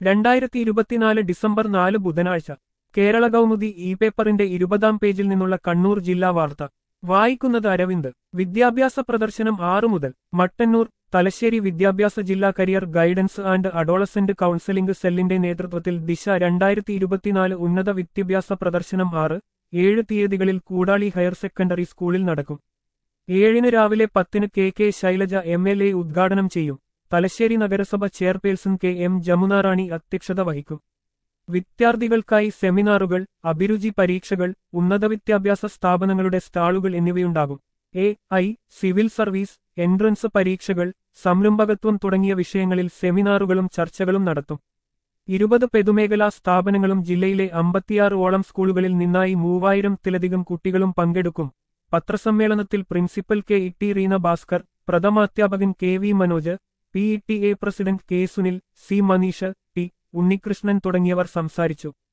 രണ്ടായിരത്തി ഇരുപത്തിനാല് ഡിസംബർ നാല് ബുധനാഴ്ച കേരള കൗമുദി ഇ പേപ്പറിന്റെ ഇരുപതാം പേജിൽ നിന്നുള്ള കണ്ണൂർ ജില്ലാ വാർത്ത വായിക്കുന്നത് അരവിന്ദ് വിദ്യാഭ്യാസ പ്രദർശനം ആറു മുതൽ മട്ടന്നൂർ തലശ്ശേരി വിദ്യാഭ്യാസ ജില്ലാ career guidance and adolescent counselling സെല്ലിന്റെ നേതൃത്വത്തിൽ ദിശ രണ്ടായിരത്തി ഇരുപത്തിനാല് ഉന്നത വിദ്യാഭ്യാസ പ്രദർശനം ആറ് ഏഴ് തീയതികളിൽ കൂടാളി ഹയർ സെക്കൻഡറി സ്കൂളിൽ നടക്കും ഏഴിന് രാവിലെ പത്തിന് K K Shailaja M L A ഉദ്ഘാടനം ചെയ്യും തലശ്ശേരി നഗരസഭ ചെയർപേഴ്സൺ കെ എം ജമുനാറാണി അധ്യക്ഷത വഹിക്കും വിദ്യാർത്ഥികൾക്കായി സെമിനാറുകൾ അഭിരുചി പരീക്ഷകൾ ഉന്നത വിദ്യാഭ്യാസ സ്ഥാപനങ്ങളുടെ സ്റ്റാളുകൾ എന്നിവയുണ്ടാകും A I civil service entrance പരീക്ഷകൾ സംരംഭകത്വം തുടങ്ങിയ വിഷയങ്ങളിൽ സെമിനാറുകളും ചർച്ചകളും നടത്തും ഇരുപത് പൊതുമേഖലാ സ്ഥാപനങ്ങളും ജില്ലയിലെ അമ്പത്തിയാറ് ഓളം സ്കൂളുകളിൽ നിന്നായി മൂവായിരത്തിലധികം കുട്ടികളും പങ്കെടുക്കും പത്രസമ്മേളനത്തിൽ principal K E T Reena Bhaskar പ്രഥമാധ്യാപകൻ K V Manoj P E T A president K Sunil C Maneesh T Unnikrishnan തുടങ്ങിയവർ സംസാരിച്ചു